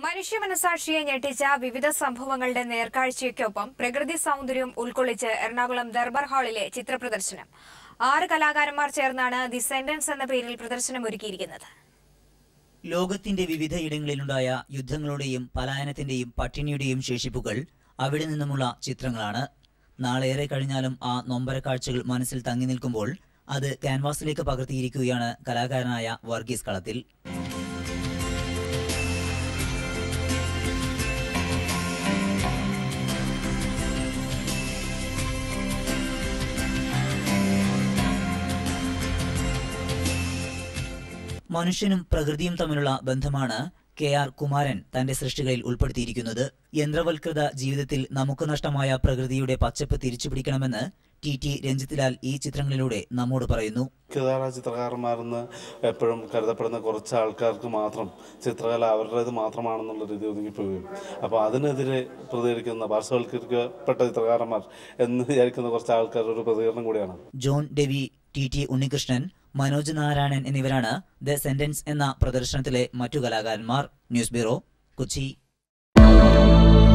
മനുഷ്യ മനസാക്ഷിയെ ഞെട്ടിച്ച വിവിധ സംഭവങ്ങളുടെ നേർക്കാഴ്ചയ്ക്കൊപ്പം പ്രകൃതി സൗന്ദര്യം ഉൾക്കൊള്ളിച്ച് എറണാകുളം ദർബാർ ഹാളിലെ ചിത്രപ്രദർശനം ആറ് കലാകാരന്മാർ ചേർന്നാണ് ദി സെന്റൻസ് എന്ന പേരിൽ പ്രദർശനം ഒരുക്കിയിരിക്കുന്നത് ലോകത്തിന്റെ വിവിധ ഇടങ്ങളിലുണ്ടായ യുദ്ധങ്ങളുടെയും പലായനത്തിന്റെയും പട്ടിണിയുടെയും ശേഷിപ്പുകൾ അവിടെ നിന്നുമുള്ള ചിത്രങ്ങളാണ് നാളേറെ കഴിഞ്ഞാലും ആ നൊമ്പര കാഴ്ചകൾ മനസ്സിൽ തങ്ങി നിൽക്കുമ്പോൾ അത് ക്യാൻവാസിലേക്ക് പകർത്തിയിരിക്കുകയാണ് കലാകാരനായ വർഗീസ് കളത്തിൽ മനുഷ്യനും പ്രകൃതിയും തമ്മിലുള്ള ബന്ധമാണ് കെ ആർ കുമാരൻ തന്റെ സൃഷ്ടികളിൽ ഉൾപ്പെടുത്തിയിരിക്കുന്നത് യന്ത്രവൽകൃത ജീവിതത്തിൽ നമുക്ക് നഷ്ടമായ പ്രകൃതിയുടെ പച്ചപ്പ് തിരിച്ചുപിടിക്കണമെന്ന് ടി ടി രഞ്ജിത്ലാൽ ഈ ചിത്രങ്ങളിലൂടെ നമ്മോട് പറയുന്നു മുഖ്യധാരാ ചിത്രകാരന്മാരെന്ന് എപ്പോഴും കരുതപ്പെടുന്ന കുറച്ച് ആൾക്കാർക്ക് മാത്രം ചിത്രകല അവരുടേത് മാത്രമാണെന്നുള്ള രീതി ഒതുങ്ങിപ്പോവുകയും അപ്പോൾ അതിനെതിരെ പ്രതികരിക്കുന്ന പാർശ്വവൽക്കരിക്കപ്പെട്ട ചിത്രകാരന്മാർ എന്ന് വിചാരിക്കുന്ന കുറച്ച് ആൾക്കാരുടെ ഒരു പ്രതികരണം കൂടിയാണ് John Dewey T T Unnikrishnan Manoj Narayanan എന്നിവരാണ് ദ സെന്റൻസ് എന്ന പ്രദർശനത്തിലെ മറ്റു കലാകാരന്മാർ ന്യൂസ് ബ്യൂറോ കൊച്ചി